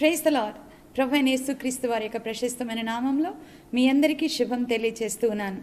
praise the lord ప్రభు అయిన యేసుక్రీస్తు వారి యొక్క ప్రశస్తమైన నామంలో మీ అందరికీ శుభం తెలియచేస్తూ ఉన్నాను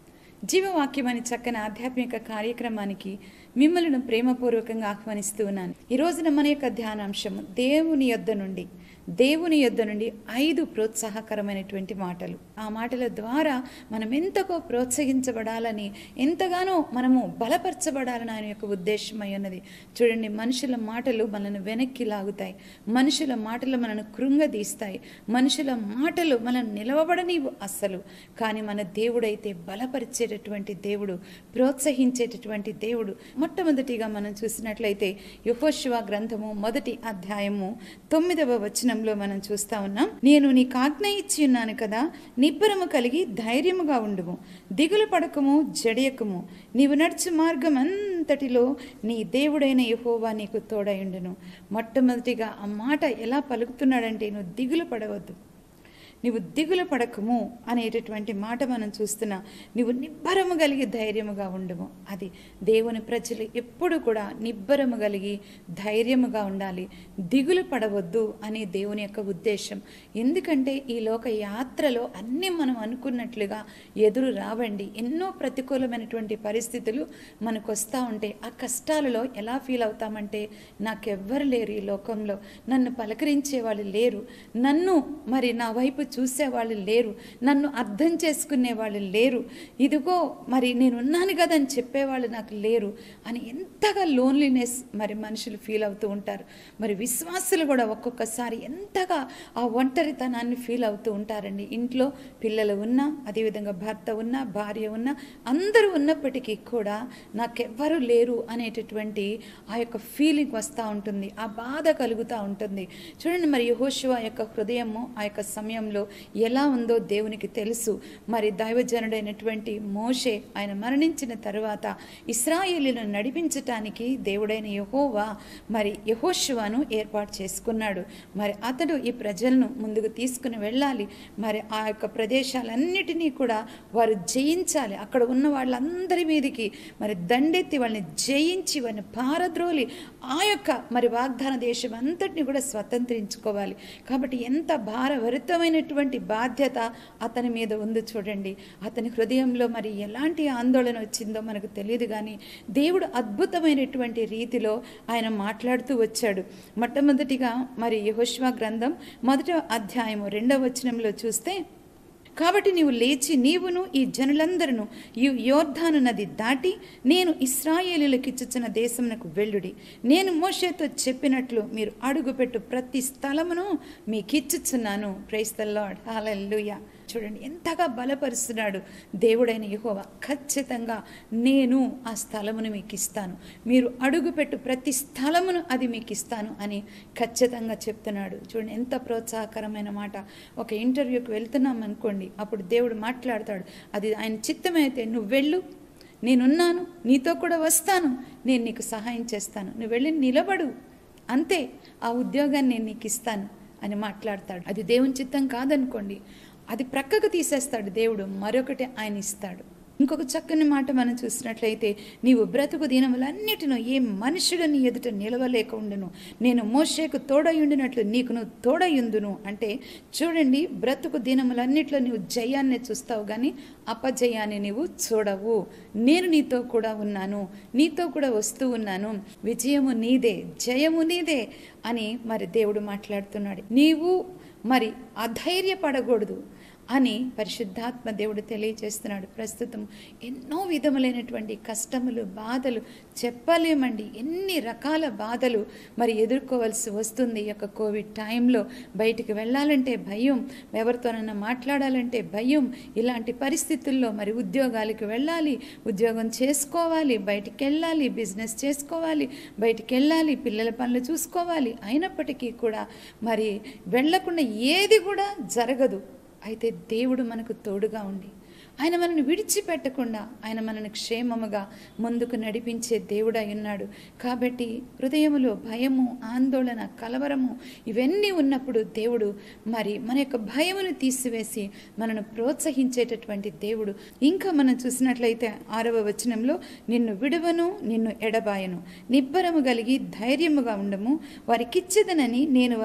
జీవవాక్యం అనే చక్కని ఆధ్యాత్మిక కార్యక్రమానికి మిమ్మల్ని ప్రేమపూర్వకంగా ఆహ్వానిస్తూ ఉన్నాను ఈ రోజున మన యొక్క ధ్యానాంశము దేవుని యొద్ద నుండి దేవుని యొద్ద నుండి ఐదు ప్రోత్సాహకరమైనటువంటి మాటలు ఆ మాటల ద్వారా మనం ఎంతకో ప్రోత్సహించబడాలని ఎంతగానో మనము బలపరచబడాలని ఆయన యొక్క ఉద్దేశం అయి ఉన్నది చూడండి మనుషుల మాటలు మనల్ని వెనక్కి లాగుతాయి మనుషుల మాటలు మనల్ని కృంగదీస్తాయి మనుషుల మాటలు మనల్ని నిలవబడనివ్వు అస్సలు కానీ మన దేవుడైతే బలపరిచేటటువంటి దేవుడు ప్రోత్సహించేటటువంటి దేవుడు మొట్టమొదటిగా మనం చూసినట్లయితే యహోశివ గ్రంథము మొదటి అధ్యాయము తొమ్మిదవ వచనంలో మనం చూస్తా ఉన్నాం నేను నీకు ఆజ్ఞ ఇచ్చి ఉన్నాను కదా నిబ్బరము కలిగి ధైర్యముగా ఉండుము దిగులు పడకము జడియకము నీవు నడుచు మార్గం అంతటిలో నీ దేవుడైన యహోవా నీకు తోడయుండును మొట్టమొదటిగా ఆ మాట ఎలా పలుకుతున్నాడంటే నువ్వు దిగులు పడవద్దు నీవు దిగులు పడకము అనేటటువంటి మాట మనం చూస్తున్నా నీవు నిబ్బరము కలిగి ధైర్యముగా ఉండము అది దేవుని ప్రజలు ఎప్పుడు కూడా నిబ్బరము కలిగి ధైర్యముగా ఉండాలి దిగులు పడవద్దు అనే దేవుని యొక్క ఉద్దేశం ఎందుకంటే ఈ లోక యాత్రలో అన్నీ మనం అనుకున్నట్లుగా ఎదురు రావండి ఎన్నో ప్రతికూలమైనటువంటి పరిస్థితులు మనకు వస్తూ ఉంటాయి ఆ కష్టాలలో ఎలా ఫీల్ అవుతామంటే నాకెవ్వరు లేరు ఈ లోకంలో నన్ను పలకరించే వాళ్ళు లేరు నన్ను మరి నా వైపు చూసేవాళ్ళు లేరు నన్ను అర్థం చేసుకునే వాళ్ళు లేరు ఇదిగో మరి నేను ఉన్నాను కదా అని చెప్పేవాళ్ళు నాకు లేరు అని ఎంతగా లోన్లీనెస్ మరి మనుషులు ఫీల్ అవుతూ ఉంటారు మరి విశ్వాసులు కూడా ఒక్కొక్కసారి ఎంతగా ఆ ఒంటరితనాన్ని ఫీల్ అవుతూ ఉంటారండి ఇంట్లో పిల్లలు ఉన్నా అదేవిధంగా భర్త ఉన్నా భార్య ఉన్నా అందరూ ఉన్నప్పటికీ కూడా నాకెవ్వరూ లేరు అనేటటువంటి ఆ యొక్క ఫీలింగ్ వస్తూ ఉంటుంది ఆ బాధ కలుగుతూ ఉంటుంది చూడండి మరి యహోశివ యొక్క హృదయము ఆ యొక్క సమయంలో ఎలా ఉందో దేవునికి తెలుసు మరి దైవజనుడైనటువంటి మోషే ఆయన మరణించిన తర్వాత ఇస్రాయేలీలను నడిపించటానికి దేవుడైన యహోవా మరి యహోశివను ఏర్పాటు చేసుకున్నాడు మరి అతడు ఈ ప్రజలను ముందుకు తీసుకుని వెళ్ళాలి మరి ఆ యొక్క ప్రదేశాలన్నిటినీ కూడా వారు జయించాలి అక్కడ ఉన్న వాళ్ళందరి మీదకి మరి దండెత్తి వాళ్ళని జయించి వారిని పారద్రోలి ఆ యొక్క మరి వాగ్దాన దేశం అంతటిని కూడా స్వతంత్రించుకోవాలి కాబట్టి ఎంత భారభరితమైనటువంటి బాధ్యత అతని మీద ఉంది చూడండి అతని హృదయంలో మరి ఎలాంటి ఆందోళన వచ్చిందో మనకు తెలియదు కానీ దేవుడు అద్భుతమైనటువంటి రీతిలో ఆయన మాట్లాడుతూ వచ్చాడు మొట్టమొదటిగా మరి యహోష్వా గ్రంథం మొదట అధ్యాయము రెండవ వచనంలో చూస్తే కాబట్టి నీవు లేచి నీవును ఈ జనులందరూ ఈ యోర్ధాను నది దాటి నేను ఇస్రాయేలీలకు ఇచ్చుచున్న దేశమునకు వెళ్ళుడి నేను మోషేతో చెప్పినట్లు మీరు అడుగుపెట్టు ప్రతి స్థలమును మీకు ఇచ్చుచున్నాను ప్రైస్ ద లార్డ్ హాలూయా చూడండి ఎంతగా బలపరుస్తున్నాడు దేవుడైన యహోవా ఖచ్చితంగా నేను ఆ స్థలమును మీకు ఇస్తాను మీరు అడుగుపెట్టు ప్రతి స్థలమును అది మీకు ఇస్తాను అని ఖచ్చితంగా చెప్తున్నాడు చూడండి ఎంత ప్రోత్సాహకరమైన మాట ఒక ఇంటర్వ్యూకి వెళ్తున్నాం అనుకోండి అప్పుడు దేవుడు మాట్లాడతాడు అది ఆయన చిత్తమైతే నువ్వు వెళ్ళు నేనున్నాను నీతో కూడా వస్తాను నేను నీకు సహాయం చేస్తాను నువ్వు వెళ్ళి నిలబడు అంతే ఆ ఉద్యోగాన్ని నేను నీకు ఇస్తాను అని మాట్లాడతాడు అది దేవుని చిత్తం కాదనుకోండి అది ప్రక్కకు తీసేస్తాడు దేవుడు మరొకటి ఆయన ఇస్తాడు ఇంకొక చక్కని మాట మనం చూసినట్లయితే నీవు బ్రతుకు దినములన్నిటినూ ఏ మనుషుడు నీ ఎదుట నిలవలేకుండును నేను మోషేకు తోడయుండినట్లు నీకు నువ్వు తోడయుందును అంటే చూడండి బ్రతుకు దినములన్నిట్లో నువ్వు జయాన్ని చూస్తావు కానీ అపజయాన్ని నీవు చూడవు నేను నీతో కూడా ఉన్నాను నీతో కూడా వస్తూ ఉన్నాను విజయము నీదే జయము నీదే అని మరి దేవుడు మాట్లాడుతున్నాడు నీవు మరి అధైర్యపడకూడదు అని పరిశుద్ధాత్మ దేవుడు తెలియజేస్తున్నాడు ప్రస్తుతం ఎన్నో విధములైనటువంటి కష్టములు బాధలు చెప్పలేమండి ఎన్ని రకాల బాధలు మరి ఎదుర్కోవాల్సి వస్తుంది ఈ యొక్క కోవిడ్ టైంలో బయటికి వెళ్ళాలంటే భయం ఎవరితోనన్నా మాట్లాడాలంటే భయం ఇలాంటి పరిస్థితుల్లో మరి ఉద్యోగాలకు వెళ్ళాలి ఉద్యోగం చేసుకోవాలి బయటికి వెళ్ళాలి బిజినెస్ చేసుకోవాలి బయటికి వెళ్ళాలి పిల్లల పనులు చూసుకోవాలి అయినప్పటికీ కూడా మరి వెళ్ళకుండా ఏది కూడా జరగదు అయితే దేవుడు మనకు తోడుగా ఉండి ఆయన మనల్ని విడిచిపెట్టకుండా ఆయన మనల్ని క్షేమముగా ముందుకు నడిపించే దేవుడై ఉన్నాడు కాబట్టి హృదయములో భయము ఆందోళన కలవరము ఇవన్నీ ఉన్నప్పుడు దేవుడు మరి మన యొక్క భయమును తీసివేసి మనను ప్రోత్సహించేటటువంటి దేవుడు ఇంకా మనం చూసినట్లయితే ఆరవ వచనంలో నిన్ను విడువను నిన్ను ఎడబాయను నిబ్బరము కలిగి ధైర్యముగా ఉండము వారికిచ్చేదనని నేను వారి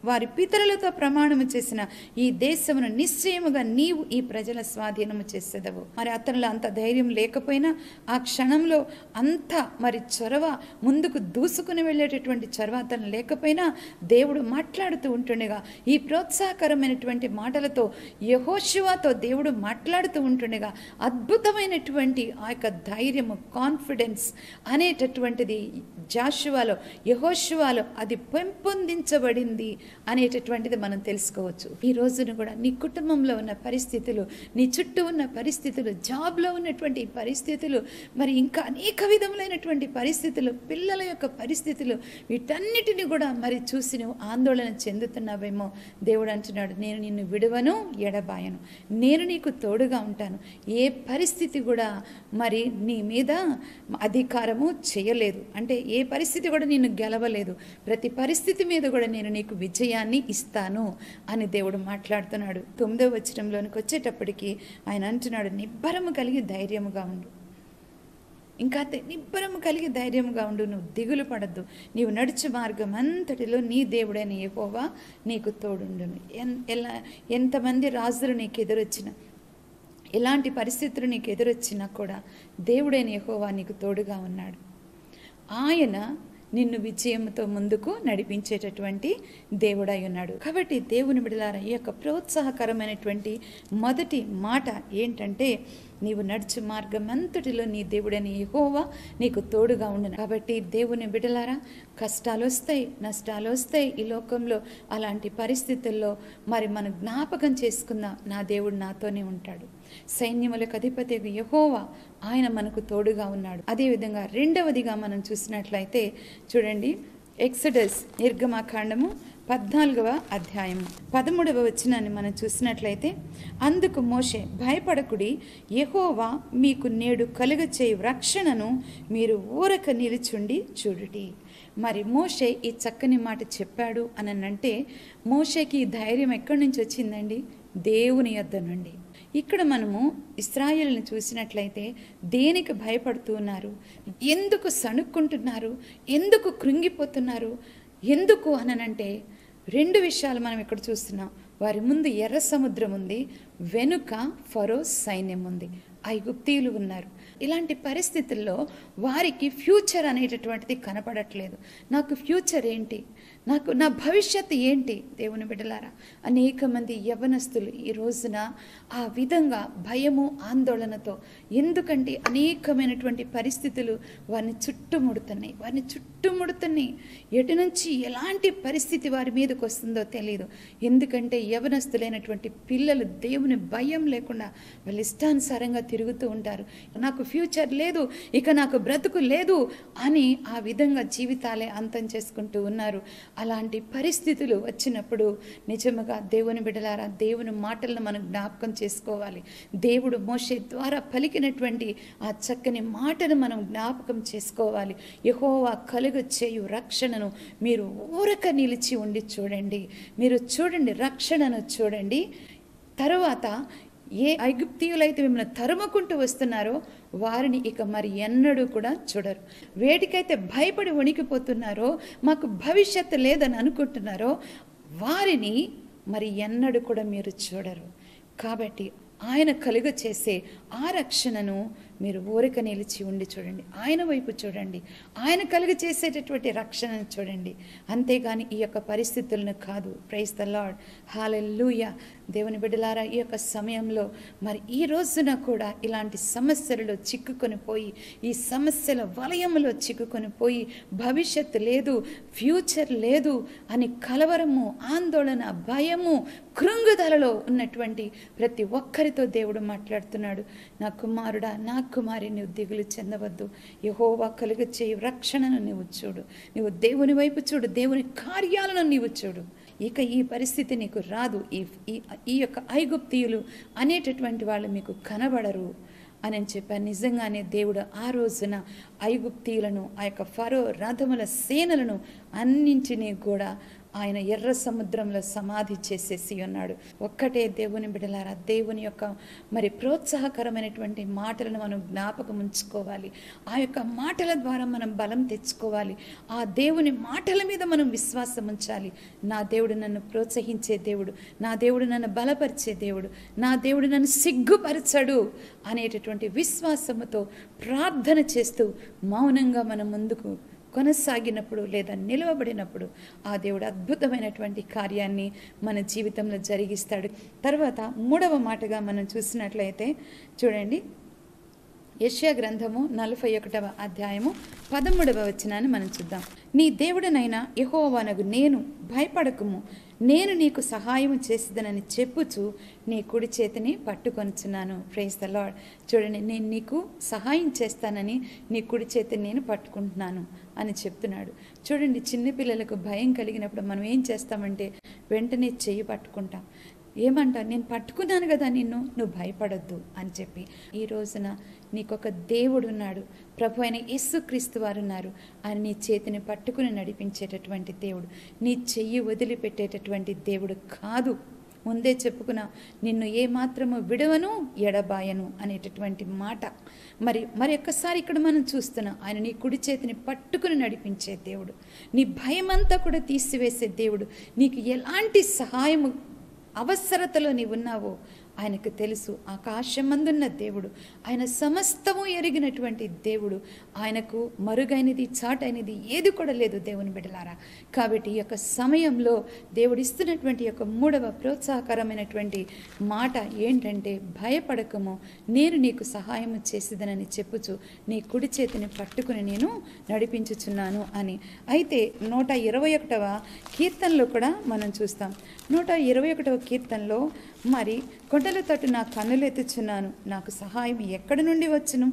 వారి పితరులతో ప్రమాణము చేసిన ఈ దేశమును నిశ్చయముగా నీవు ఈ ప్రజల స్వాధీనము చేసేదవు మరి అతనిలో అంత ధైర్యం లేకపోయినా ఆ క్షణంలో అంత మరి చొరవ ముందుకు దూసుకుని వెళ్ళేటటువంటి చొరవ అతను లేకపోయినా దేవుడు మాట్లాడుతూ ఉంటుండగా ఈ ప్రోత్సాహకరమైనటువంటి మాటలతో యహోశివాతో దేవుడు మాట్లాడుతూ ఉంటుండగా అద్భుతమైనటువంటి ఆ యొక్క ధైర్యము కాన్ఫిడెన్స్ అనేటటువంటిది జాషువాలో యహోశివాలో అది పెంపొందించబడింది అనేటటువంటిది మనం తెలుసుకోవచ్చు ఈ రోజున కూడా నీ కుటుంబంలో ఉన్న పరిస్థితులు నీ చుట్టూ ఉన్న పరిస్థితులు జాబ్లో ఉన్నటువంటి పరిస్థితులు మరి ఇంకా అనేక విధములైనటువంటి పరిస్థితులు పిల్లల యొక్క పరిస్థితులు వీటన్నిటిని కూడా మరి చూసి నువ్వు ఆందోళన చెందుతున్నావేమో దేవుడు అంటున్నాడు నేను నిన్ను విడువను ఎడబాయను నేను నీకు తోడుగా ఉంటాను ఏ పరిస్థితి కూడా మరి నీ మీద అధికారము చేయలేదు అంటే ఏ పరిస్థితి కూడా నిన్ను గెలవలేదు ప్రతి పరిస్థితి మీద కూడా నేను నీకు విజయాన్ని ఇస్తాను అని దేవుడు మాట్లాడుతున్నాడు తొమ్మిదో వచనంలోనికి వచ్చేటప్పటికి ఆయన అంటున్నాడు నిబ్బరము కలిగి ధైర్యముగా ఉండు ఇంకా తె- నిబ్బరము కలిగి ధైర్యంగా ఉండు నువ్వు దిగులు పడద్దు నీవు నడుచు మార్గం అంతటిలో నీ దేవుడైన యెహోవా నీకు తోడుండును ఎన్ ఎలా ఎంతమంది రాజులు నీకు ఎదురొచ్చిన ఎలాంటి పరిస్థితులు నీకు ఎదురొచ్చినా కూడా దేవుడైన యెహోవా నీకు తోడుగా ఉన్నాడు ఆయన నిన్ను విజయంతో ముందుకు నడిపించేటటువంటి దేవుడై ఉన్నాడు కాబట్టి దేవుని బిడలారా ఈ యొక్క ప్రోత్సాహకరమైనటువంటి మొదటి మాట ఏంటంటే నీవు నడుచు మార్గం అంతటిలో నీ దేవుడని యెహోవా నీకు తోడుగా ఉండను కాబట్టి దేవుని బిడలారా కష్టాలు వస్తాయి నష్టాలు వస్తాయి ఈ లోకంలో అలాంటి పరిస్థితుల్లో మరి మనం జ్ఞాపకం చేసుకుందాం నా దేవుడు నాతోనే ఉంటాడు సైన్యములకు అధిపతి యహోవా ఆయన మనకు తోడుగా ఉన్నాడు అదేవిధంగా రెండవదిగా మనం చూసినట్లయితే చూడండి ఎక్సడస్ నిర్గమాకాండము పద్నాలుగవ అధ్యాయము పదమూడవ వచనాన్ని మనం చూసినట్లయితే అందుకు మోషే భయపడకుడి యెహోవా మీకు నేడు కలుగచేయు రక్షణను మీరు ఊరక నిలుచుండి చూడుటి మరి మోషే ఈ చక్కని మాట చెప్పాడు అని అంటే మోషేకి ఈ ధైర్యం ఎక్కడి నుంచి వచ్చిందండి దేవుని యొద్ద నుండి ఇక్కడ మనము ఇస్రాయేల్ని చూసినట్లయితే దేనికి భయపడుతూ ఉన్నారు ఎందుకు సణుక్కుంటున్నారు ఎందుకు కృంగిపోతున్నారు ఎందుకు అననంటే రెండు విషయాలు మనం ఇక్కడ చూస్తున్నాం వారి ముందు ఎర్ర సముద్రం ఉంది వెనుక ఫరో సైన్యం ఉంది ఐగుప్తీయులు ఉన్నారు ఇలాంటి పరిస్థితుల్లో వారికి ఫ్యూచర్ అనేటటువంటిది కనపడట్లేదు నాకు ఫ్యూచర్ ఏంటి నాకు నా భవిష్యత్తు ఏంటి దేవుని బిడ్డలారా అనేక మంది యవనస్తులు ఈ రోజున ఆ విధంగా భయము ఆందోళనతో ఎందుకంటే అనేకమైనటువంటి పరిస్థితులు వారిని చుట్టుముడుతున్నాయి వారిని చుట్టుముడుతున్నాయి ఎటు నుంచి ఎలాంటి పరిస్థితి వారి మీదకి వస్తుందో తెలియదు ఎందుకంటే యవనస్తులైనటువంటి పిల్లలు దేవుని భయం లేకుండా వాళ్ళు ఇష్టానుసారంగా తిరుగుతూ ఉంటారు నాకు ఫ్యూచర్ లేదు ఇక నాకు బ్రతుకు లేదు అని ఆ విధంగా జీవితాలే అంతం చేసుకుంటూ ఉన్నారు అలాంటి పరిస్థితులు వచ్చినప్పుడు నిజముగా దేవుని బిడలారా దేవుని మాటలను మనం జ్ఞాపకం చేసుకోవాలి దేవుడు మోషే ద్వారా పలికినటువంటి ఆ చక్కని మాటను మనం జ్ఞాపకం చేసుకోవాలి యహోవా కలుగు చేయు రక్షణను మీరు ఊరక నిలిచి ఉండి చూడండి మీరు చూడండి రక్షణను చూడండి తరువాత ఏ ఐగుప్తీయులైతే మిమ్మల్ని తరుముకుంటూ వస్తున్నారో వారిని ఇక మరి ఎన్నడూ కూడా చూడరు వేటికైతే భయపడి వణికిపోతున్నారో మాకు భవిష్యత్తు లేదని అనుకుంటున్నారో వారిని మరి ఎన్నడూ కూడా మీరు చూడరు కాబట్టి ఆయన కలుగ చేసే ఆ రక్షణను మీరు ఊరిక నిలిచి ఉండి చూడండి ఆయన వైపు చూడండి ఆయన కలుగ చేసేటటువంటి రక్షణను చూడండి అంతేగాని ఈ యొక్క పరిస్థితులను కాదు ప్రైస్ ద లాడ్ హాలెల్లుయ దేవుని బిడ్డలారా ఈ యొక్క సమయంలో మరి ఈ రోజున కూడా ఇలాంటి సమస్యలలో చిక్కుకొని పోయి ఈ సమస్యల వలయంలో చిక్కుకొని పోయి భవిష్యత్తు లేదు ఫ్యూచర్ లేదు అని కలవరము ఆందోళన భయము కృంగుదలలో ఉన్నటువంటి ప్రతి ఒక్కరితో దేవుడు మాట్లాడుతున్నాడు నా కుమారుడా నా కుమారి నువ్వు దిగులు చెందవద్దు యహోవా కలుగ చేయి రక్షణను నువ్వు చూడు నువ్వు దేవుని వైపు చూడు దేవుని కార్యాలను నీవు చూడు ఇక ఈ పరిస్థితి నీకు రాదు ఈ ఈ- ఈ యొక్క ఐగుప్తీయులు అనేటటువంటి వాళ్ళు మీకు కనబడరు అని అని చెప్పాను నిజంగానే దేవుడు ఆ రోజున ఐగుప్తీయులను ఆ యొక్క ఫరో రథముల సేనలను అన్నింటినీ కూడా ఆయన ఎర్ర సముద్రంలో సమాధి చేసేసి ఉన్నాడు ఒక్కటే దేవుని బిడలారా దేవుని యొక్క మరి ప్రోత్సాహకరమైనటువంటి మాటలను మనం జ్ఞాపకం ఉంచుకోవాలి ఆ యొక్క మాటల ద్వారా మనం బలం తెచ్చుకోవాలి ఆ దేవుని మాటల మీద మనం విశ్వాసం ఉంచాలి నా దేవుడు నన్ను ప్రోత్సహించే దేవుడు నా దేవుడు నన్ను బలపరిచే దేవుడు నా దేవుడు నన్ను సిగ్గుపరచడు అనేటటువంటి విశ్వాసముతో ప్రార్థన చేస్తూ మౌనంగా మనం ముందుకు కొనసాగినప్పుడు లేదా నిలవబడినప్పుడు ఆ దేవుడు అద్భుతమైనటువంటి కార్యాన్ని మన జీవితంలో జరిగిస్తాడు తర్వాత మూడవ మాటగా మనం చూసినట్లయితే చూడండి యెషయా గ్రంథము నలభై ఒకటవ అధ్యాయము పదమూడవ వచనాన్ని మనం చూద్దాం నీ దేవుడనైనా యెహోవానగు నేను భయపడకుము నేను నీకు సహాయం చేసేదనని చెప్పుచు నీ కుడి చేతిని పట్టుకొనుచున్నాను ప్రైజ్ ద లాడ్ చూడండి నేను నీకు సహాయం చేస్తానని నీ కుడి చేతిని నేను పట్టుకుంటున్నాను అని చెప్తున్నాడు చూడండి చిన్నపిల్లలకు భయం కలిగినప్పుడు మనం ఏం చేస్తామంటే వెంటనే చెయ్యి పట్టుకుంటాం ఏమంటా నేను పట్టుకున్నాను కదా నిన్ను నువ్వు భయపడొద్దు అని చెప్పి ఈ రోజున నీకొక దేవుడు ఉన్నాడు ప్రభు అయిన యేసుక్రీస్తు వారు ఉన్నారు ఆయన నీ చేతిని పట్టుకుని నడిపించేటటువంటి దేవుడు నీ చెయ్యి వదిలిపెట్టేటటువంటి దేవుడు కాదు ముందే చెప్పుకున్నా నిన్ను ఏమాత్రము విడవను ఎడబాయను అనేటటువంటి మాట మరి మరి ఒక్కసారి ఇక్కడ మనం చూస్తున్నాం ఆయన నీ కుడి చేతిని పట్టుకుని నడిపించే దేవుడు నీ భయమంతా కూడా తీసివేసే దేవుడు నీకు ఎలాంటి సహాయము అవసరతలో నీవు ఉన్నావో ఆయనకు తెలుసు ఆకాశమందున్న దేవుడు ఆయన సమస్తము ఎరిగినటువంటి దేవుడు ఆయనకు మరుగైనది చాటైనది ఏది కూడా లేదు దేవుని బిడలారా కాబట్టి ఈ యొక్క సమయంలో దేవుడు ఇస్తున్నటువంటి యొక్క మూడవ ప్రోత్సాహకరమైనటువంటి మాట ఏంటంటే భయపడకము నేను నీకు సహాయం చేసేదనని చెప్పుచు నీ కుడి చేతిని పట్టుకుని నేను నడిపించుచున్నాను అని అయితే నూట ఇరవై ఒకటవ కీర్తనలో కూడా మనం చూస్తాం నూట ఇరవై ఒకటవ కీర్తనలో మరి కొండల తట్టు నా కన్నులు ఎత్తుచున్నాను నాకు సహాయం ఎక్కడి నుండి వచ్చును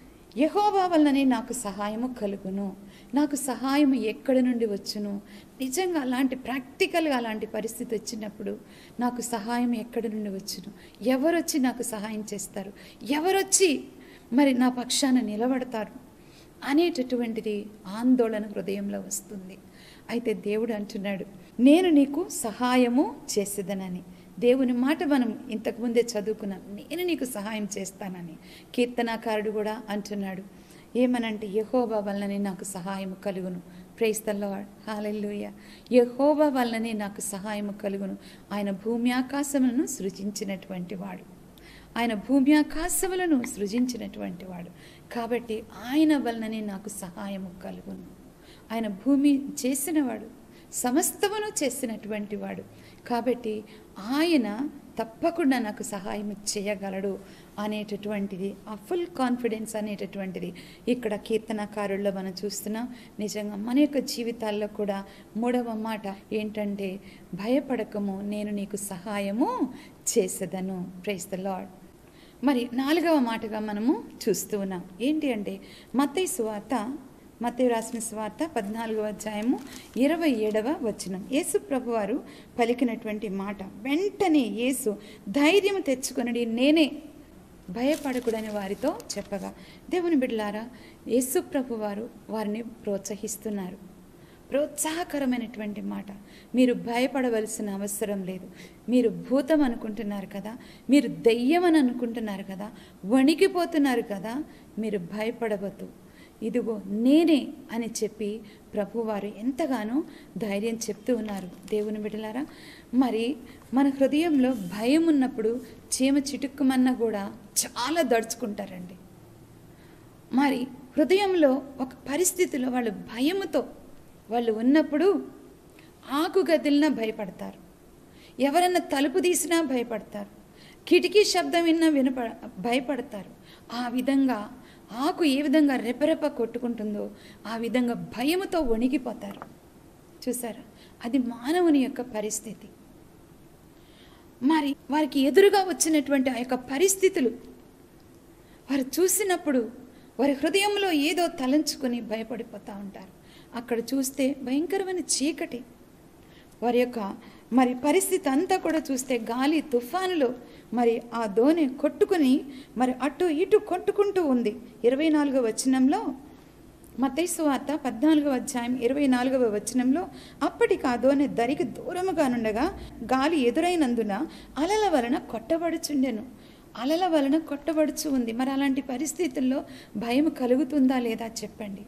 యహోవా వల్లనే నాకు సహాయము కలుగును నాకు సహాయం ఎక్కడి నుండి వచ్చును నిజంగా అలాంటి ప్రాక్టికల్గా అలాంటి పరిస్థితి వచ్చినప్పుడు నాకు సహాయం ఎక్కడి నుండి వచ్చును ఎవరొచ్చి నాకు సహాయం చేస్తారు ఎవరొచ్చి మరి నా పక్షాన నిలబడతారు అనేటటువంటిది ఆందోళన హృదయంలో వస్తుంది అయితే దేవుడు అంటున్నాడు నేను నీకు సహాయము చేసేదనని దేవుని మాట మనం ఇంతకుముందే చదువుకున్నాం నేను నీకు సహాయం చేస్తానని కీర్తనాకారుడు కూడా అంటున్నాడు ఏమనంటే యహోబా వల్లనే నాకు సహాయం కలుగును praise the Lord hallelujah Jehovah వల్లనే నాకు సహాయం కలుగును ఆయన భూమి ఆకాశములను సృజించినటువంటి వాడు ఆయన భూమి ఆకాశములను సృజించినటువంటి వాడు కాబట్టి ఆయన వలననే నాకు సహాయము కలుగును ఆయన భూమి చేసినవాడు సమస్తమును చేసినటువంటి వాడు కాబట్టి ఆయన తప్పకుండా నాకు సహాయం చేయగలడు అనేటటువంటిది ఆ ఫుల్ కాన్ఫిడెన్స్ అనేటటువంటిది ఇక్కడ కీర్తనకారుల్లో మనం చూస్తున్నాం నిజంగా మన యొక్క జీవితాల్లో కూడా మూడవ మాట ఏంటంటే భయపడకము నేను నీకు సహాయము చేసేదను ప్రైస్ ద లాడ్ మరి నాలుగవ మాటగా మనము చూస్తూ ఉన్నాం ఏంటి అంటే మత్తయి సువార్త మత్తయి రాసిన స్వార్త పద్నాలుగవ అధ్యాయము ఇరవై ఏడవ వచనం యేసు ప్రభువారు పలికినటువంటి మాట వెంటనే యేసు ధైర్యం తెచ్చుకొనడి నేనే భయపడకూడని వారితో చెప్పగా దేవుని బిడ్డలారా యేసు ప్రభువారు వారిని ప్రోత్సహిస్తున్నారు ప్రోత్సాహకరమైనటువంటి మాట మీరు భయపడవలసిన అవసరం లేదు మీరు భూతం అనుకుంటున్నారు కదా మీరు దెయ్యం అని అనుకుంటున్నారు కదా వణికిపోతున్నారు కదా మీరు భయపడవద్దు ఇదిగో నేనే అని చెప్పి ప్రభువారు ఎంతగానో ధైర్యం చెప్తూ ఉన్నారు దేవుని బిడ్డలారా మరి మన హృదయంలో భయం ఉన్నప్పుడు చీమ చిటుక్కుమన్నా కూడా చాలా దడుచుకుంటారండి మరి హృదయంలో ఒక పరిస్థితిలో వాళ్ళు భయముతో వాళ్ళు ఉన్నప్పుడు ఆకు గదిలినా భయపడతారు ఎవరన్నా తలుపు తీసినా భయపడతారు కిటికీ శబ్దం విన్నా వినప భయపడతారు ఆ విధంగా ఆకు ఏ విధంగా రెపరెప కొట్టుకుంటుందో ఆ విధంగా భయముతో వణిగిపోతారు చూసారా అది మానవుని యొక్క పరిస్థితి మరి వారికి ఎదురుగా వచ్చినటువంటి ఆ యొక్క పరిస్థితులు వారు చూసినప్పుడు వారి హృదయంలో ఏదో తలంచుకొని భయపడిపోతూ ఉంటారు అక్కడ చూస్తే భయంకరమైన చీకటి వారి యొక్క మరి పరిస్థితి అంతా కూడా చూస్తే గాలి తుఫానులో మరి ఆ దోణి కొట్టుకుని మరి అటు ఇటు కొట్టుకుంటూ ఉంది ఇరవై నాలుగో వచనంలో మత్తైసు వార్త పద్నాలుగవ అధ్యాయం ఇరవై నాలుగవ వచనంలో అప్పటికి ఆ దోణి దరికి దూరముగా నుండగా గాలి ఎదురైనందున అలల వలన కొట్టబడుచుండెను అలల వలన కొట్టబడుచు ఉంది మరి అలాంటి పరిస్థితుల్లో భయం కలుగుతుందా లేదా చెప్పండి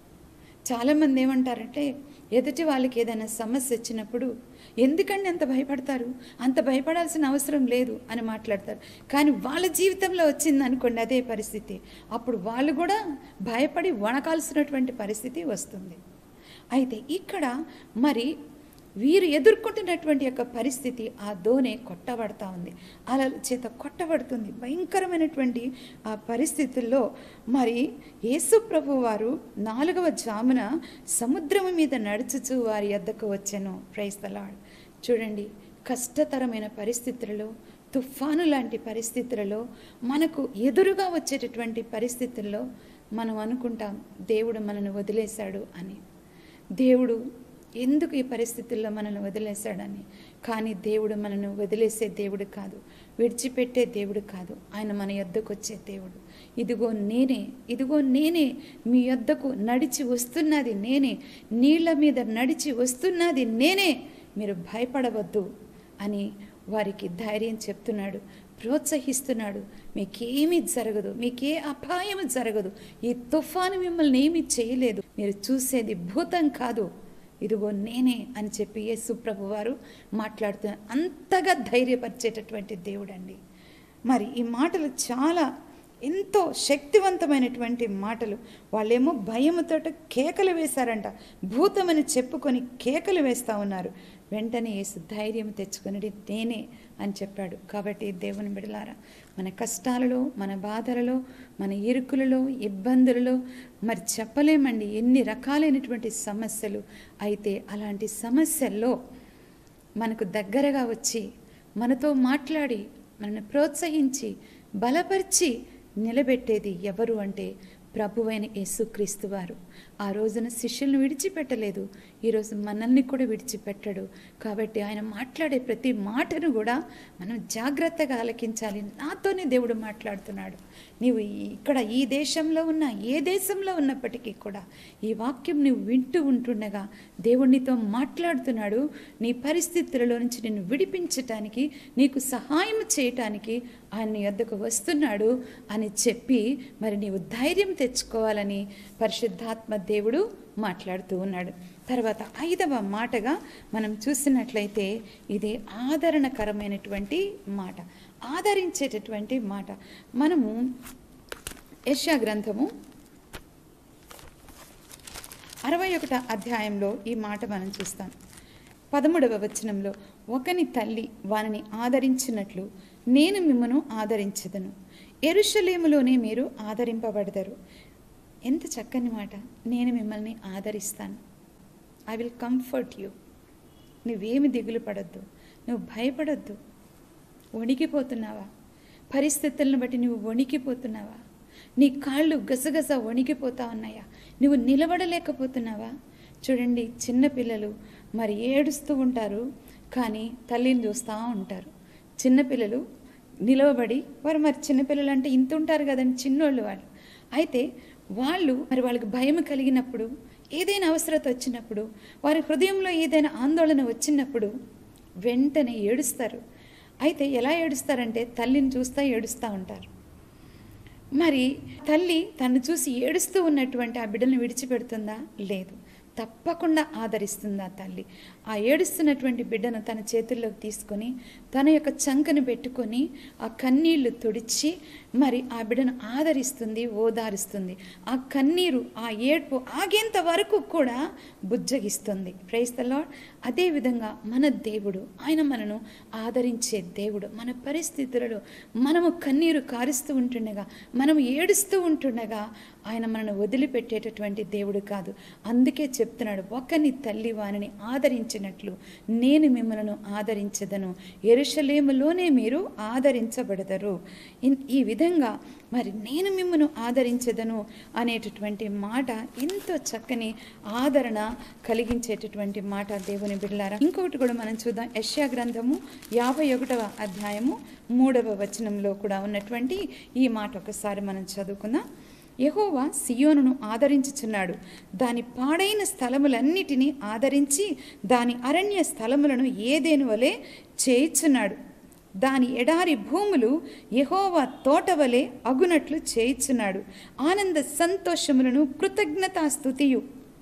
చాలామంది ఏమంటారంటే ఎదుటి వాళ్ళకి ఏదైనా సమస్య వచ్చినప్పుడు ఎందుకండి అంత భయపడతారు అంత భయపడాల్సిన అవసరం లేదు అని మాట్లాడతారు కానీ వాళ్ళ జీవితంలో వచ్చింది అనుకోండి అదే పరిస్థితి అప్పుడు వాళ్ళు కూడా భయపడి వణకాల్సినటువంటి పరిస్థితి వస్తుంది అయితే ఇక్కడ మరి వీరు ఎదుర్కొంటున్నటువంటి యొక్క పరిస్థితి ఆ దోణి కొట్టబడతా ఉంది అలల చేత కొట్టబడుతుంది భయంకరమైనటువంటి ఆ పరిస్థితుల్లో మరి యేసు ప్రభు వారు నాలుగవ జామున సముద్రము మీద నడుచుచు వారి యొద్దకు వచ్చాను ప్రైస్తలాడు చూడండి కష్టతరమైన పరిస్థితులలో తుఫాను లాంటి పరిస్థితులలో మనకు ఎదురుగా వచ్చేటటువంటి పరిస్థితుల్లో మనం అనుకుంటాం దేవుడు మనను వదిలేశాడు అని దేవుడు ఎందుకు ఈ పరిస్థితుల్లో మనల్ని వదిలేశాడని కానీ దేవుడు మనను వదిలేసే దేవుడు కాదు విడిచిపెట్టే దేవుడు కాదు ఆయన మన యొద్దకు వచ్చే దేవుడు ఇదిగో నేనే ఇదిగో నేనే మీ యొద్దకు నడిచి వస్తున్నది నేనే నీళ్ల మీద నడిచి వస్తున్నది నేనే మీరు భయపడవద్దు అని వారికి ధైర్యం చెప్తున్నాడు ప్రోత్సహిస్తున్నాడు మీకేమీ జరగదు మీకే అపాయం జరగదు ఈ తుఫాను మిమ్మల్ని ఏమీ చేయలేదు మీరు చూసేది భూతం కాదు ఇదిగో నేనే అని చెప్పి యేసు ప్రభు వారు మాట్లాడుతున్నారు అంతగా ధైర్యపరిచేటటువంటి దేవుడండి మరి ఈ మాటలు చాలా ఎంతో శక్తివంతమైనటువంటి మాటలు వాళ్ళేమో భయముతో కేకలు వేశారంట భూతమని చెప్పుకొని కేకలు వేస్తూ ఉన్నారు వెంటనే యేసు ధైర్యం తెచ్చుకుని నేనే అని చెప్పాడు కాబట్టి దేవుని బిడలారా మన కష్టాలలో మన బాధలలో మన ఇరుకులలో ఇబ్బందులలో మరి చెప్పలేమండి ఎన్ని రకాలైనటువంటి సమస్యలు అయితే అలాంటి సమస్యల్లో మనకు దగ్గరగా వచ్చి మనతో మాట్లాడి మనల్ని ప్రోత్సహించి బలపరిచి నిలబెట్టేది ఎవరు అంటే ప్రభువైన యేసుక్రీస్తు వారు ఆ రోజున శిష్యులను విడిచిపెట్టలేదు ఈరోజు మనల్ని కూడా విడిచిపెట్టడు కాబట్టి ఆయన మాట్లాడే ప్రతి మాటను కూడా మనం జాగ్రత్తగా ఆలకించాలి నాతోనే దేవుడు మాట్లాడుతున్నాడు నీవు ఈ- ఇక్కడ ఈ దేశంలో ఉన్న ఏ దేశంలో ఉన్నప్పటికీ కూడా ఈ వాక్యం నువ్వు వింటూ ఉంటుండగా దేవుడు నీతో మాట్లాడుతున్నాడు నీ పరిస్థితులలో నుంచి నిన్ను విడిపించటానికి నీకు సహాయం చేయటానికి ఆయన నీ వద్దకు వస్తున్నాడు అని చెప్పి మరి నీవు ధైర్యం తెచ్చుకోవాలని పరిశుద్ధాత్మ దేవుడు మాట్లాడుతూ ఉన్నాడు తర్వాత ఐదవ మాటగా మనం చూసినట్లయితే ఇది ఆదరణకరమైనటువంటి మాట ఆదరించేటటువంటి మాట మనము యశా గ్రంథము అరవై ఒకట అధ్యాయంలో ఈ మాట మనం చూస్తాం పదమూడవ వచనంలో ఒకని తల్లి వానిని ఆదరించినట్లు నేను మిమ్మను ఆదరించదను ఎరుషలేములోనే మీరు ఆదరింపబడతారు ఎంత చక్కని మాట నేను మిమ్మల్ని ఆదరిస్తాను ఐ విల్ కంఫర్ట్ యూ నువ్వేమి దిగులు పడొద్దు నువ్వు భయపడొద్దు వణికిపోతున్నావా పరిస్థితులను బట్టి నువ్వు వణికిపోతున్నావా నీ కాళ్ళు గసగస వణికిపోతా ఉన్నాయా నువ్వు నిలబడలేకపోతున్నావా చూడండి చిన్నపిల్లలు మరి ఏడుస్తూ ఉంటారు కానీ తల్లిని చూస్తూ ఉంటారు చిన్నపిల్లలు నిలవబడి వారు మరి చిన్నపిల్లలు అంటే ఇంత ఉంటారు కదండి చిన్నోళ్ళు వాళ్ళు అయితే వాళ్ళు మరి వాళ్ళకి భయం కలిగినప్పుడు ఏదైనా అవసరత వచ్చినప్పుడు వారి హృదయంలో ఏదైనా ఆందోళన వచ్చినప్పుడు వెంటనే ఏడుస్తారు అయితే ఎలా ఏడుస్తారంటే తల్లిని చూస్తా ఏడుస్తూ ఉంటారు మరి తల్లి తను చూసి ఏడుస్తూ ఉన్నటువంటి ఆ బిడ్డను విడిచిపెడుతుందా లేదు తప్పకుండా ఆదరిస్తుంది ఆ తల్లి ఆ ఏడుస్తున్నటువంటి బిడ్డను తన చేతుల్లోకి తీసుకొని తన యొక్క చంకను పెట్టుకొని ఆ కన్నీళ్లు తుడిచి మరి ఆ బిడ్డను ఆదరిస్తుంది ఓదారుస్తుంది ఆ కన్నీరు ఆ ఏడ్పు ఆగేంత వరకు కూడా బుజ్జగిస్తుంది ప్రైస్తలో అదేవిధంగా మన దేవుడు ఆయన మనను ఆదరించే దేవుడు మన పరిస్థితులలో మనము కన్నీరు కారుస్తూ ఉంటుండగా మనం ఏడుస్తూ ఉంటుండగా ఆయన మనను వదిలిపెట్టేటటువంటి దేవుడు కాదు అందుకే చెప్తున్నాడు ఒకని తల్లి వానిని ఆదరించినట్లు నేను మిమ్మల్ని ఆదరించదను ఎరుషలేములోనే మీరు ఆదరించబడదరు ఇన్- ఈ విధంగా మరి నేను మిమ్మను ఆదరించదను అనేటటువంటి మాట ఎంతో చక్కని ఆదరణ కలిగించేటటువంటి మాట దేవుని బిడ్డలారా ఇంకొకటి కూడా మనం చూద్దాం యశ్యా గ్రంథము యాభై ఒకటవ అధ్యాయము మూడవ వచనంలో కూడా ఉన్నటువంటి ఈ మాట ఒకసారి మనం చదువుకుందాం యెహోవా సియోనును ఆదరించుచున్నాడు దాని పాడైన స్థలములన్నిటినీ ఆదరించి దాని అరణ్య స్థలములను ఏదేను వలె చేయుచున్నాడు దాని ఎడారి భూములు యెహోవా తోట వలె అగునట్లు చేయుచున్నాడు ఆనంద సంతోషములను కృతజ్ఞతాస్థుతియు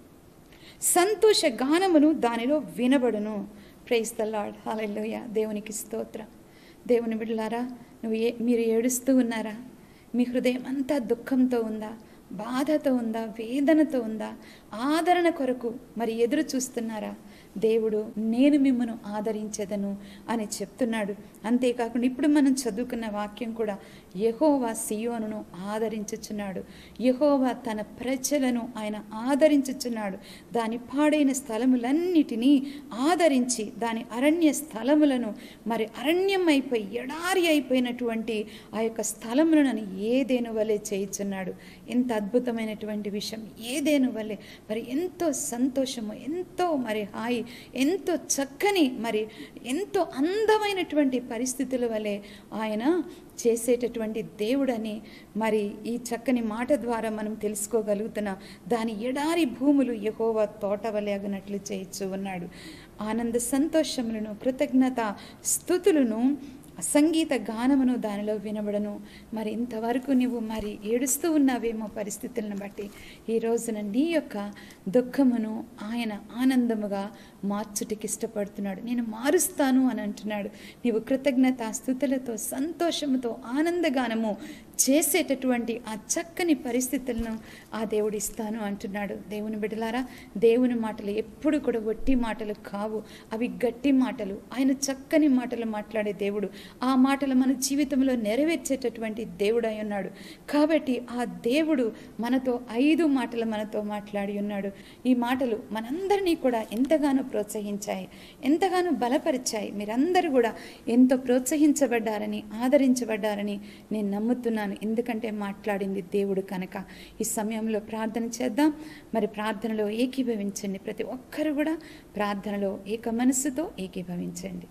సంతోష గానమును దానిలో వినబడును ప్రైస్ ద లార్డ్ హల్లెలూయ దేవునికి స్తోత్రం దేవుని బిడ్డలారా నువ్వు ఏ మీరు ఏడుస్తూ ఉన్నారా మీ హృదయం అంతా దుఃఖంతో ఉందా బాధతో ఉందా వేదనతో ఉందా ఆదరణ కొరకు మరి ఎదురు చూస్తున్నారా దేవుడు నేను మిమ్మను ఆదరించెదను అని చెప్తున్నాడు అంతేకాకుండా ఇప్పుడు మనం చదువుకున్న వాక్యం కూడా యహోవా సియోనును ఆదరించుచున్నాడు యహోవా తన ప్రజలను ఆయన ఆదరించుచున్నాడు దాని పాడైన స్థలములన్నిటినీ ఆదరించి దాని అరణ్య స్థలములను మరి అరణ్యం అయిపోయి ఎడారి అయిపోయినటువంటి ఆ యొక్క స్థలములను ఏదేను వలె చేయుచున్నాడు ఎంత అద్భుతమైనటువంటి విషయం ఏదేను వలె మరి ఎంతో సంతోషము ఎంతో మరి హాయి ఎంతో చక్కని మరి ఎంతో అందమైనటువంటి పరిస్థితుల వలె ఆయన చేసేటటువంటి దేవుడని మరి ఈ చక్కని మాట ద్వారా మనం తెలుసుకోగలుగుతున్నాం దాని ఎడారి భూములు యహోవా తోట వలె అగినట్లు చేయించు ఉన్నాడు ఆనంద సంతోషములను కృతజ్ఞత స్థుతులను సంగీత గానమును దానిలో వినబడను మరి ఇంతవరకు నువ్వు మరి ఏడుస్తూ ఉన్నావేమో పరిస్థితులను బట్టి ఈ రోజున నీ యొక్క దుఃఖమును ఆయన ఆనందముగా మార్చుటికి ఇష్టపడుతున్నాడు నేను మారుస్తాను అని అంటున్నాడు నీవు కృతజ్ఞత స్థుతులతో సంతోషముతో ఆనందగానము చేసేటటువంటి ఆ చక్కని పరిస్థితులను ఆ దేవుడు ఇస్తాను అంటున్నాడు దేవుని బిడ్డలారా దేవుని మాటలు ఎప్పుడు కూడా ఒట్టి మాటలు కావు అవి గట్టి మాటలు ఆయన చక్కని మాటలు మాట్లాడే దేవుడు ఆ మాటలు మన జీవితంలో నెరవేర్చేటటువంటి దేవుడు అయి ఉన్నాడు కాబట్టి ఆ దేవుడు మనతో ఐదు మాటలు మనతో మాట్లాడి ఉన్నాడు ఈ మాటలు మనందరినీ కూడా ఎంతగానో ప్రోత్సహించాయి ఎంతగానో బలపరిచాయి మీరందరూ కూడా ఎంతో ప్రోత్సహించబడ్డారని ఆదరించబడ్డారని నేను నమ్ముతున్నాను ఎందుకంటే మాట్లాడింది దేవుడు కనుక ఈ సమయంలో ప్రార్థన చేద్దాం మరి ప్రార్థనలో ఏకీభవించండి ప్రతి ఒక్కరు కూడా ప్రార్థనలో ఏక మనస్సుతో ఏకీభవించండి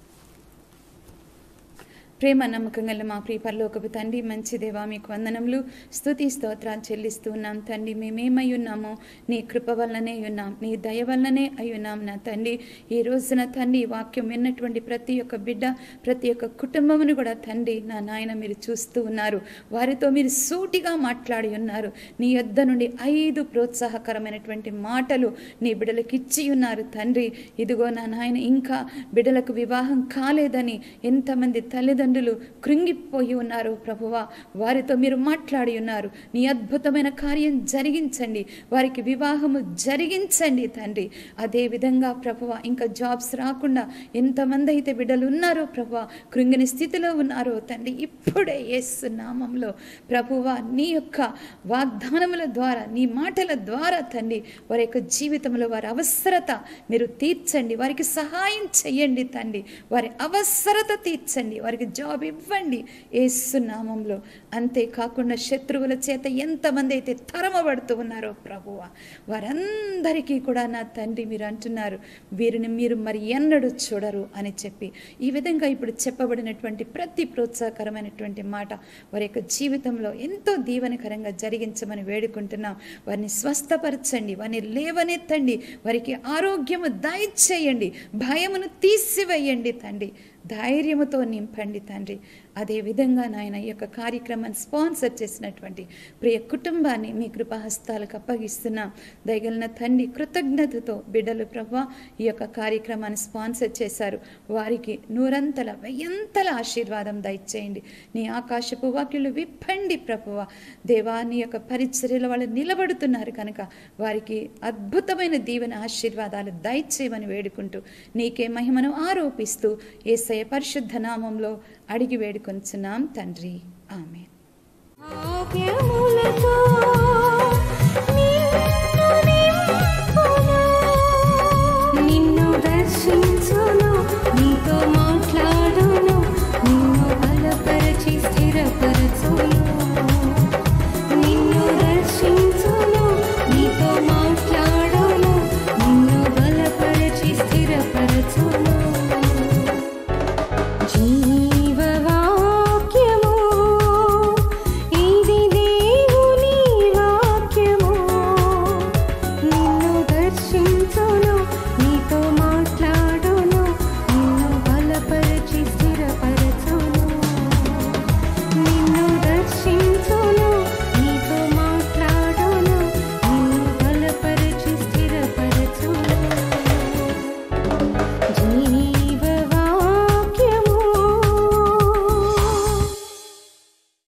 ప్రేమ నమ్మకం గల మా ప్రియ పరలోకపు తండ్రి మంచి దేవా మీకు వందనములు స్తుతి స్తోత్రాలు చెల్లిస్తూ ఉన్నాం తండ్రి మేమేమై ఉన్నామో నీ కృప వల్లనే ఉన్నాం నీ దయ వల్లనే అయి ఉన్నాం నా తండ్రి ఈ రోజున తండ్రి ఈ వాక్యం విన్నటువంటి ప్రతి ఒక్క బిడ్డ ప్రతి ఒక్క కుటుంబమును కూడా తండ్రి నా నాయన మీరు చూస్తూ ఉన్నారు వారితో మీరు సూటిగా మాట్లాడి ఉన్నారు నీ యొద్ద నుండి ఐదు ప్రోత్సాహకరమైనటువంటి మాటలు నీ బిడ్డలకు ఇచ్చి ఉన్నారు తండ్రి ఇదిగో నా నాయన ఇంకా బిడ్డలకు వివాహం కాలేదని ఎంతమంది తల్లిదండ్రులు కృంగిపోయి ఉన్నారు ప్రభువా వారితో మీరు మాట్లాడి ఉన్నారు నీ అద్భుతమైన కార్యం జరిగించండి వారికి వివాహము జరిగించండి తండ్రి అదే విధంగా ప్రభువా ఇంకా జాబ్స్ రాకుండా ఎంతమంది అయితే బిడ్డలు ఉన్నారో ప్రభువా కృంగిని స్థితిలో ఉన్నారో తండ్రి ఇప్పుడే యేసు నామంలో ప్రభువా నీ యొక్క వాగ్దానముల ద్వారా నీ మాటల ద్వారా తండ్రి వారి యొక్క జీవితంలో వారి అవసరత మీరు తీర్చండి వారికి సహాయం చేయండి తండ్రి వారి అవసరత తీర్చండి వారికి జాబ్ ఇవ్వండి యేసు నామంలో అంతేకాకుండా శత్రువుల చేత ఎంతమంది అయితే తరమబడుతూ ఉన్నారో ప్రభువ వారందరికీ కూడా నా తండ్రి మీరు అంటున్నారు వీరిని మీరు మరి ఎన్నడూ చూడరు అని చెప్పి ఈ విధంగా ఇప్పుడు చెప్పబడినటువంటి ప్రతి ప్రోత్సాహకరమైనటువంటి మాట వారి యొక్క జీవితంలో ఎంతో దీవెనకరంగా జరిగించమని వేడుకుంటున్నాం వారిని స్వస్థపరచండి వారిని లేవనెత్తండి వారికి ఆరోగ్యము దయచేయండి భయమును తీసివేయండి తండ్రి ధైర్యముతో నింపండి తండ్రి అదే విధంగా నాయన ఈ యొక్క కార్యక్రమాన్ని స్పాన్సర్ చేసినటువంటి ప్రియ కుటుంబాన్ని మీ కృపాహస్తాలకు అప్పగిస్తున్నాం దయగలిన తండ్రి కృతజ్ఞతతో బిడ్డలు ప్రభా ఈ యొక్క కార్యక్రమాన్ని స్పాన్సర్ చేశారు వారికి నూరంతల వెయ్యంతల ఆశీర్వాదం దయచేయండి నీ ఆకాశపు వాక్యులు విప్పండి ప్రభువ దేవా నీ యొక్క పరిచర్యలో వాళ్ళు నిలబడుతున్నారు కనుక వారికి అద్భుతమైన దీవెన ఆశీర్వాదాలు దయచేయమని వేడుకుంటూ నీకే మహిమను ఆరోపిస్తూ ఏసయ పరిశుద్ధ నామంలో అడిగి వేడుకొంచున్నాం తండ్రి ఆమె భాగ్యములతో